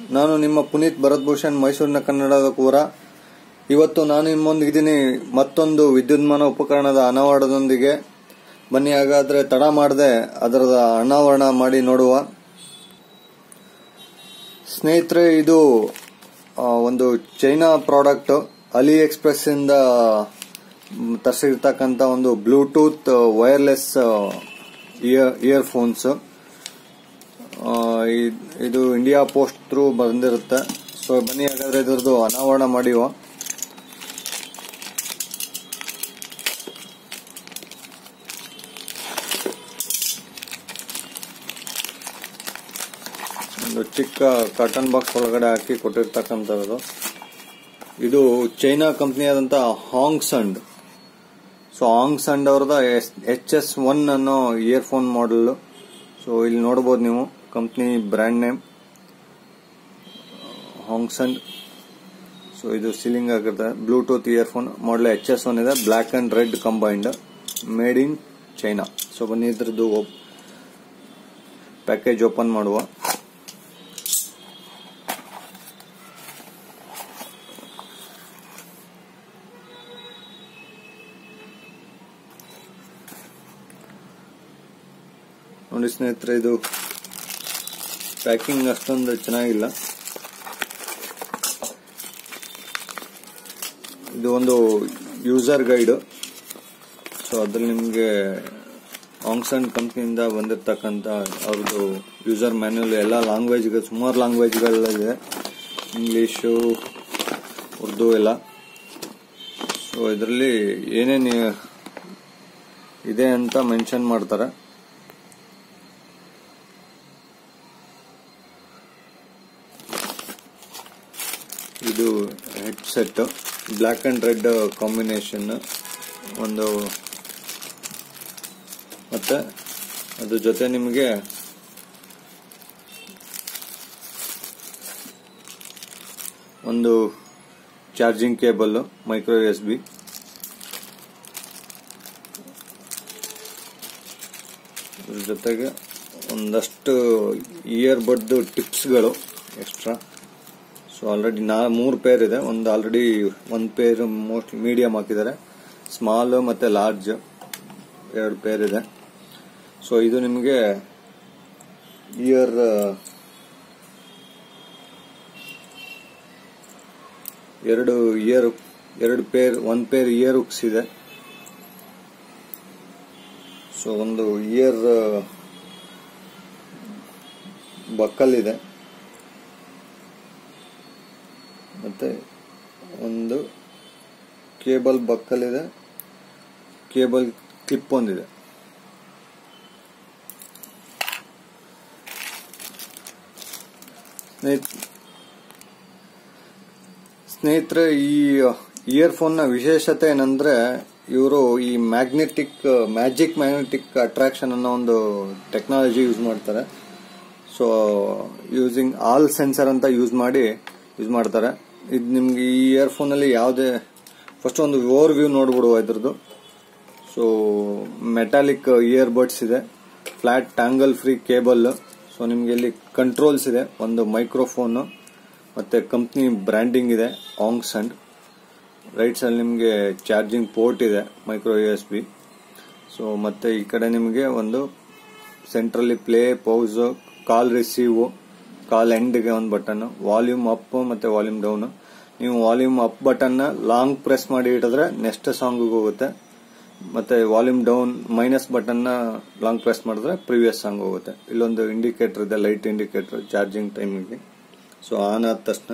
ನಾನು ನಿಮ್ಮ ಪುನೀತ್ ಭರತ್ ಭೂಷಣ್ ಮೈಸೂರಿನ ಕನ್ನಡದ ಕೂರ ಇವತ್ತು ನಾನು ನಿಮ್ಮೊಂದಿಗಿದ್ದೀನಿ ಮತ್ತೊಂದು ವಿದ್ಯುನ್ಮಾನ ಉಪಕರಣದ ಅನಾವರಣದೊಂದಿಗೆ ಬನ್ನಿ ಹಾಗಾದ್ರೆ ತಡ ಮಾಡದೆ ಅದರದ ಅನಾವರಣ ಮಾಡಿ ನೋಡುವ ಸ್ನೇಹಿತರೆ ಇದು ಆ, ಒಂದು ಚೈನಾ ಪ್ರಾಡಕ್ಟ್ ಅಲಿ ಎಕ್ಸ್ಪ್ರೆಸ್ ಇಂದ ಮ್, ತರಿಸಿರ್ತಕ್ಕಂಥ ಒಂದು ಬ್ಲೂಟೂತ್ ವೈರ್ಲೆಸ್ ಇಯರ್ ಇಯರ್ಫೋನ್ಸ್ ಇದು ಇಂಡಿಯಾ ಪೋಸ್ಟ್ ಥ್ರೂ ಬಂದಿರುತ್ತೆ ಸೊ ಬನ್ನಿ ಹಾಗಾದ್ರೆ ಇದ್ರದ್ದು ಅನಾವರಣ ಮಾಡಿವ ಒಂದು ಚಿಕ್ಕ ಕಾಟನ್ ಬಾಕ್ಸ್ ಒಳಗಡೆ ಹಾಕಿ ಕೊಟ್ಟಿರ್ತಕ್ಕಂಥದ್ದು ಇದು ಚೈನಾ ಕಂಪ್ನಿಯಾದಂಥ ಹಾಂಗ್ ಸಂಡ್ ಸೊ ಹಾಂಗ್ ಸಂಡ್ ಅವ್ರದ ಎಚ್ ಎಸ್ ಒನ್ ಅನ್ನೋ ಇಯರ್ಫೋನ್ ಮಾಡೆಲ್ ಸೊ ಇಲ್ಲಿ ನೋಡಬಹುದು ನೀವು ಕಂಪ್ನಿ ಬ್ರ್ಯಾಂಡ್ ನೇಮ್ ಹಾಂಗ್ ಸಂಡ್ ಸೊ ಇದು ಸೀಲಿಂಗ್ ಆಗಿರುತ್ತೆ bluetooth earphone model H S one ಇದೆ black and red combined made in China so ಬನ್ನಿ ಇದ್ರದ್ದು ಪ್ಯಾಕೇಜ್ ಓಪನ್ ಮಾಡುವ ನೋಡಿ ಸ್ನೇಹಿತರೆ ಇದು ಪ್ಯಾಕಿಂಗ್ ಅಷ್ಟೊಂದು ಚೆನ್ನಾಗಿಲ್ಲ ಇದು ಒಂದು ಯೂಸರ್ ಗೈಡ್ ಸೊ ಅದ್ರಲ್ಲಿ ನಿಮಗೆ ಆಂಗ್ಸನ್ ಕಂಪ್ನಿಯಿಂದ ಬಂದಿರತಕ್ಕಂಥ ಅವ್ರದ್ದು ಯೂಸರ್ ಮ್ಯಾನ್ಯಲ್ ಎಲ್ಲ ಲ್ಯಾಂಗ್ವೇಜ್ಗಳು ಸುಮಾರು ಲ್ಯಾಂಗ್ವೇಜ್ಗಳಿದೆ ಇಂಗ್ಲೀಷು ಉರ್ದು ಎಲ್ಲ ಸೊ ಇದರಲ್ಲಿ ಏನೇನು ಇದೆ ಅಂತ ಮೆನ್ಷನ್ ಮಾಡ್ತಾರೆ ಇದು head set black and red combination ಒಂದು ಮತ್ತೆ ಅದ್ರ ಜೊತೆ ನಿಮಗೆ ಒಂದು charging cable micro S B ಅದ್ರ ಜೊತೆಗೆ ಒಂದಷ್ಟು ಇಯರ್ ಬಡ್ದು ಟಿಪ್ಸ್ಗಳು ಎಕ್ಸ್ಟ್ರಾ ಸೊ ಆಲ್ರೆಡಿ ನಾ ಮೂರು ಪೇರ್ ಇದೆ ಒಂದು ಆಲ್ರೆಡಿ ಒಂದು ಪೇರ್ ಮೋಸ್ಟ್ ಮೀಡಿಯಂ ಹಾಕಿದ್ದಾರೆ ಸ್ಮಾಲ್ ಮತ್ತೆ ಲಾರ್ಜ್ ಎರಡು ಪೇರ್ ಇದೆ ಸೊ ಇದು ನಿಮಗೆ ಇಯರ್ ಎರಡು ಇಯರ್ ಎರಡು ಪೇರ್ ಒಂದು ಪೇರ್ ಇಯರ್ ಉಕ್ಸ್ ಇದೆ ಸೊ ಒಂದು ಇಯರ್ ಬಕ್ಕಲ್ ಇದೆ ಮತ್ತೆ ಒಂದು ಕೇಬಲ್ ಬಕ್ಕಲ್ ಇದೆ ಕೇಬಲ್ ಕ್ಲಿಪ್ ಒಂದಿದೆ ಸ್ನೇಹಿತ ಸ್ನೇಹಿತರೆ ಈ ಇಯರ್ಫೋನ್ ನ ವಿಶೇಷತೆ ಏನಂದ್ರೆ ಇವರು ಈ ಮ್ಯಾಗ್ನೆಟಿಕ್ ಮ್ಯಾಜಿಕ್ ಮ್ಯಾಗ್ನೆಟಿಕ್ ಅಟ್ರಾಕ್ಷನ್ ಅನ್ನೋ ಒಂದು ಟೆಕ್ನಾಲಜಿ ಯೂಸ್ ಮಾಡ್ತಾರೆ ಸೊ ಯೂಸಿಂಗ್ ಆಲ್ ಸೆನ್ಸರ್ ಅಂತ ಯೂಸ್ ಮಾಡಿ ಯೂಸ್ ಮಾಡ್ತಾರೆ ಇದು ನಿಮ್ಗೆ ಈ ಇಯರ್ಫೋನ್ ಅಲ್ಲಿ ಯಾವುದೇ ಫಸ್ಟ್ ಒಂದು ಓವರ್ ವ್ಯೂ ನೋಡ್ಬಿಡುವ ಇದ್ರದ್ದು ಸೊ ಮೆಟಾಲಿಕ್ ಇಯರ್ ಬಡ್ಸ್ ಇದೆ flat tangle free cable so ನಿಮ್ಗೆ ಇಲ್ಲಿ ಕಂಟ್ರೋಲ್ಸ್ ಇದೆ ಒಂದು ಮೈಕ್ರೋಫೋನ್ ಮತ್ತೆ ಕಂಪ್ನಿ ಬ್ರ್ಯಾಂಡಿಂಗ್ ಇದೆ ಆಂಗ್ಸ್ ಅಂಡ್ ರೈಟ್ ಸೈಡ್ ನಿಮಗೆ ಚಾರ್ಜಿಂಗ್ ಪೋರ್ಟ್ ಇದೆ micro U S B so ಮತ್ತೆ ಈ ಕಡೆ ನಿಮಗೆ ಒಂದು ಸೆಂಟ್ರಲ್ಲಿ play pause call receive call ಎಂಡ್ಗೆ ಒಂದು ಬಟನ್ ವಾಲ್ಯೂಮ್ ಅಪ್ ಮತ್ತೆ ವಾಲ್ಯೂಮ್ ಡೌನ್ ನೀವು volume up button long press ಮಾಡಿ ಇಟ್ಟಿದ್ರೆ ನೆಕ್ಸ್ಟ್ ಸಾಂಗ್ ಹೋಗುತ್ತೆ ಮತ್ತೆ volume down minus button long press ಮಾಡಿದ್ರೆ ಪ್ರಿವಿಯಸ್ ಸಾಂಗ್ ಹೋಗುತ್ತೆ ಇಲ್ಲೊಂದು ಇಂಡಿಕೇಟರ್ ಇದೆ ಲೈಟ್ ಇಂಡಿಕೇಟರ್ ಚಾರ್ಜಿಂಗ್ ಟೈಮಿಗೆ ಸೊ ಆನ್ ಆದ ತಕ್ಷಣ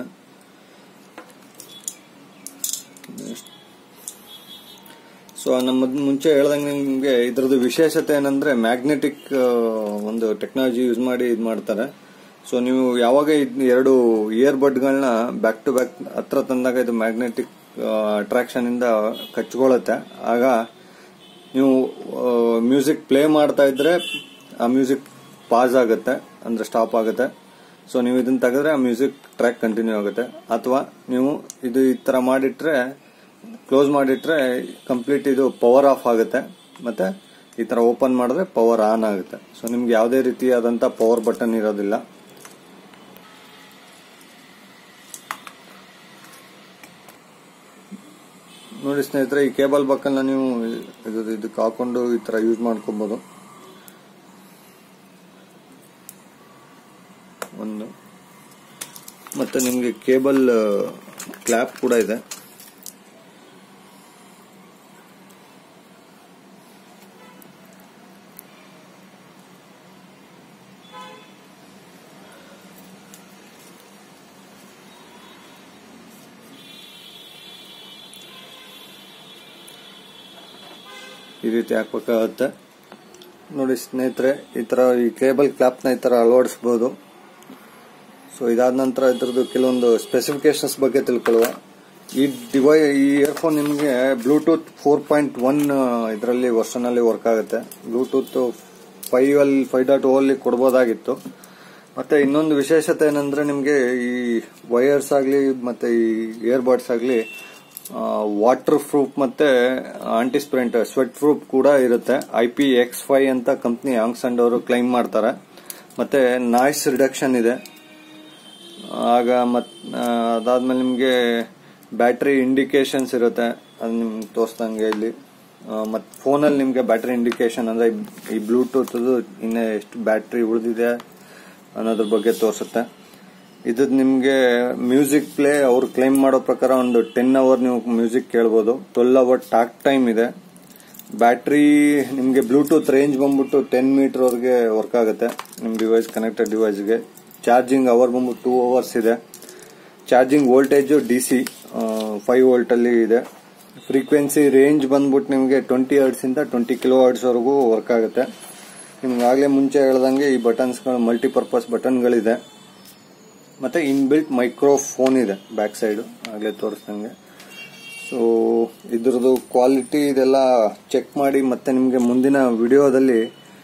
ಸೊ ನಮ್ಮ ಮುಂಚೆ ಹೇಳ್ದಂಗೆ ನಿಮಗೆ ಇದ್ರದ್ದು ವಿಶೇಷತೆ ಏನಂದ್ರೆ ಮ್ಯಾಗ್ನೆಟಿಕ್ ಒಂದು ಟೆಕ್ನಾಲಜಿ ಯೂಸ್ ಮಾಡಿ ಇದು ಮಾಡ್ತಾರೆ ಸೊ ನೀವು ಯಾವಾಗ ಇದ್ ಎರಡು ಇಯರ್ ಬಡ್ಗಳನ್ನ ಬ್ಯಾಕ್ ಟು ಬ್ಯಾಕ್ ಹತ್ರ ತಂದಾಗ ಇದು ಮ್ಯಾಗ್ನೆಟಿಕ್ ಅಟ್ರಾಕ್ಷನ್ ಇಂದ ಕಚ್ಕೊಳ್ಳುತ್ತೆ ಆಗ ನೀವು ಮ್ಯೂಸಿಕ್ ಪ್ಲೇ ಮಾಡ್ತಾ ಇದ್ರೆ ಆ ಮ್ಯೂಸಿಕ್ ಪಾಸ್ ಆಗುತ್ತೆ ಅಂದ್ರೆ ಸ್ಟಾಪ್ ಆಗುತ್ತೆ ಸೊ ನೀವು ಇದನ್ನ ತೆಗೆದ್ರೆ ಆ ಮ್ಯೂಸಿಕ್ ಟ್ರ್ಯಾಕ್ ಕಂಟಿನ್ಯೂ ಆಗುತ್ತೆ ಅಥವಾ ನೀವು ಇದು ಈ ತರ ಮಾಡಿಟ್ರೆ ಕ್ಲೋಸ್ ಮಾಡಿಟ್ರೆ ಕಂಪ್ಲೀಟ್ ಇದು ಪವರ್ ಆಫ್ ಆಗುತ್ತೆ ಮತ್ತೆ ಈ ತರ ಓಪನ್ ಮಾಡಿದ್ರೆ ಪವರ್ ಆನ್ ಆಗುತ್ತೆ ಸೊ ನಿಮ್ಗೆ ಯಾವುದೇ ರೀತಿಯಾದಂತ ಪವರ್ ಬಟನ್ ಇರೋದಿಲ್ಲ ನೋಡಿ ಸ್ನೇಹಿತರೆ ಈ ಕೇಬಲ್ ಬಕ್ಕಲ್ನ ನೀವು ಇದು ಇದಕ್ಕೆ ಹಾಕೊಂಡು ಈ ತರ ಯೂಸ್ ಮಾಡ್ಕೊಬೋದು ಒಂದು ಮತ್ತೆ ನಿಮಗೆ ಕೇಬಲ್ ಕ್ಲಾಪ್ ಕೂಡ ಇದೆ ಈ ರೀತಿ ಹಾಕ್ಬೇಕಾಗತ್ತೆ ನೋಡಿ ಸ್ನೇಹಿತರೆ ಈ ತರ ಈ ಕೇಬಲ್ ಕ್ಲಾಪ್ನ ಈ ತರ ಅಳವಡಿಸಬಹುದು ಸೊ ಇದಾದ ನಂತರ ಇದ್ರದ್ದು ಕೆಲವೊಂದು ಸ್ಪೆಸಿಫಿಕೇಶನ್ಸ್ ಬಗ್ಗೆ ತಿಳ್ಕೊಳ್ಳುವ ಈ ಡಿವೈ ಈ ಇಯರ್ಫೋನ್ ನಿಮಗೆ ಬ್ಲೂಟೂತ್ ಫೋರ್ ಪಾಯಿಂಟ್ ಒನ್ ಇದರಲ್ಲಿ ವರ್ಷನ್ ಅಲ್ಲಿ ವರ್ಕ್ ಆಗುತ್ತೆ ಬ್ಲೂಟೂತ್ ಫೈವ್ ಅಲ್ಲಿ ಫೈವ್ ಡಾಟ್ ಅಲ್ಲಿ ಕೊಡ್ಬೋದಾಗಿತ್ತು ಮತ್ತೆ ಇನ್ನೊಂದು ವಿಶೇಷತೆ ಏನಂದ್ರೆ ನಿಮಗೆ ಈ ವೈರ್ಸ್ ಆಗಲಿ ಮತ್ತೆ ಈ ಇಯರ್ಬಡ್ಸ್ ಆಗಲಿ ವಾಟರ್ ಪ್ರೂಫ್ ಮತ್ತೆ ಆಂಟಿಸ್ಪ್ರೆಂಟ್ ಸ್ವೆಟ್ ಪ್ರೂಫ್ ಕೂಡ ಇರುತ್ತೆ ಐ ಪಿ ಎಕ್ಸ್ ಫೈ ಅಂತ ಕಂಪ್ನಿ ಆಂಗ್ಸಂಡ್ ಅವರು ಕ್ಲೈಮ್ ಮಾಡ್ತಾರೆ ಮತ್ತೆ ನಾಯ್ಸ್ ರಿಡಕ್ಷನ್ ಇದೆ ಆಗ ಮತ್ ಅದಾದ್ಮೇಲೆ ನಿಮಗೆ ಬ್ಯಾಟ್ರಿ ಇಂಡಿಕೇಶನ್ಸ್ ಇರುತ್ತೆ ಅದು ನಿಮ್ಗೆ ತೋರಿಸ್ದಂಗೆ ಇಲ್ಲಿ ಮತ್ತು ಫೋನಲ್ಲಿ ನಿಮಗೆ ಬ್ಯಾಟ್ರಿ ಇಂಡಿಕೇಶನ್ ಅಂದ್ರೆ ಈ ಬ್ಲೂಟೂತ್ ಇನ್ನ ಎಷ್ಟು ಬ್ಯಾಟ್ರಿ ಉಳಿದಿದೆ ಅನ್ನೋದ್ರ ಬಗ್ಗೆ ತೋರಿಸುತ್ತೆ ಇದು ನಿಮಗೆ ಮ್ಯೂಸಿಕ್ ಪ್ಲೇ ಅವ್ರು ಕ್ಲೈಮ್ ಮಾಡೋ ಪ್ರಕಾರ ಒಂದು ಟೆನ್ ಅವರ್ ನೀವು ಮ್ಯೂಸಿಕ್ ಕೇಳ್ಬೋದು ಟ್ವೆಲ್ ಅವರ್ ಟಾಕ್ ಟೈಮ್ ಇದೆ ಬ್ಯಾಟ್ರಿ ನಿಮಗೆ ಬ್ಲೂಟೂತ್ ರೇಂಜ್ ಬಂದ್ಬಿಟ್ಟು ಟೆನ್ ಮೀಟರ್ ವರೆಗೆ ವರ್ಕ್ ಆಗುತ್ತೆ ನಿಮ್ಮ ಡಿವೈಸ್ ಕನೆಕ್ಟೆಡ್ ಡಿವೈಸ್ಗೆ ಚಾರ್ಜಿಂಗ್ ಅವರ್ ಬಂದ್ಬಿಟ್ಟು ಟೂ ಅವರ್ಸ್ ಇದೆ charging voltage D C five volt ಅಲ್ಲಿ ಇದೆ ಫ್ರೀಕ್ವೆನ್ಸಿ ರೇಂಜ್ ಬಂದ್ಬಿಟ್ಟು ನಿಮಗೆ ಟ್ವೆಂಟಿ ಹರ್ಡ್ಸ್ ಇಂದ ಟ್ವೆಂಟಿ ಕಿಲೋ ಹರ್ಡ್ಸ್ ವರೆಗೂ ವರ್ಕ್ ಆಗುತ್ತೆ ನಿಮ್ಗೆ ಆಗ್ಲೇ ಮುಂಚೆ ಹೇಳ್ದಂಗೆ ಈ ಬಟನ್ಸ್ಗಳು ಮಲ್ಟಿಪರ್ಪಸ್ ಬಟನ್ಗಳಿದೆ ಮತ್ತೆ ಇನ್ಬಿಲ್ಟ್ ಮೈಕ್ರೋಫೋನ್ ಇದೆ ಬ್ಯಾಕ್ ಸೈಡ್ ಆಗ್ಲೇ ತೋರಿಸ್ದಂಗೆ ಸೊ ಇದ್ರದ್ದು ಕ್ವಾಲಿಟಿ ಇದೆಲ್ಲ ಚೆಕ್ ಮಾಡಿ ಮತ್ತೆ ನಿಮಗೆ ಮುಂದಿನ ವಿಡಿಯೋದಲ್ಲಿ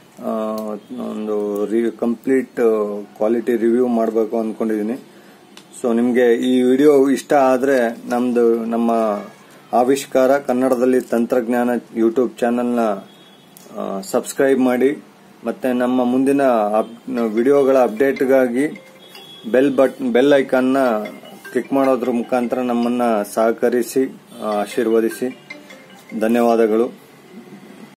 ಒಂದು ಕಂಪ್ಲೀಟ್ ಕ್ವಾಲಿಟಿ ರಿವ್ಯೂ ಮಾಡಬೇಕು ಅಂದ್ಕೊಂಡಿದ್ದೀನಿ ಸೊ ನಿಮಗೆ ಈ ವಿಡಿಯೋ ಇಷ್ಟ ಆದರೆ ನಮ್ದು ನಮ್ಮ ಆವಿಷ್ಕಾರ ಕನ್ನಡದಲ್ಲಿ ತಂತ್ರಜ್ಞಾನ ಯೂಟ್ಯೂಬ್ ಚಾನೆಲ್ನ ಸಬ್ಸ್ಕ್ರೈಬ್ ಮಾಡಿ ಮತ್ತೆ ನಮ್ಮ ಮುಂದಿನ ವಿಡಿಯೋಗಳ ಅಪ್ಡೇಟ್ಗಾಗಿ ಬೆಲ್ ಬಟ್ ಬೆಲ್ ಐಕಾನ್ನ ಕ್ಲಿಕ್ ಮಾಡೋದ್ರ ಮುಖಾಂತರ ನಮ್ಮನ್ನ ಸಹಕರಿಸಿ ಆಶೀರ್ವದಿಸಿ ಧನ್ಯವಾದಗಳು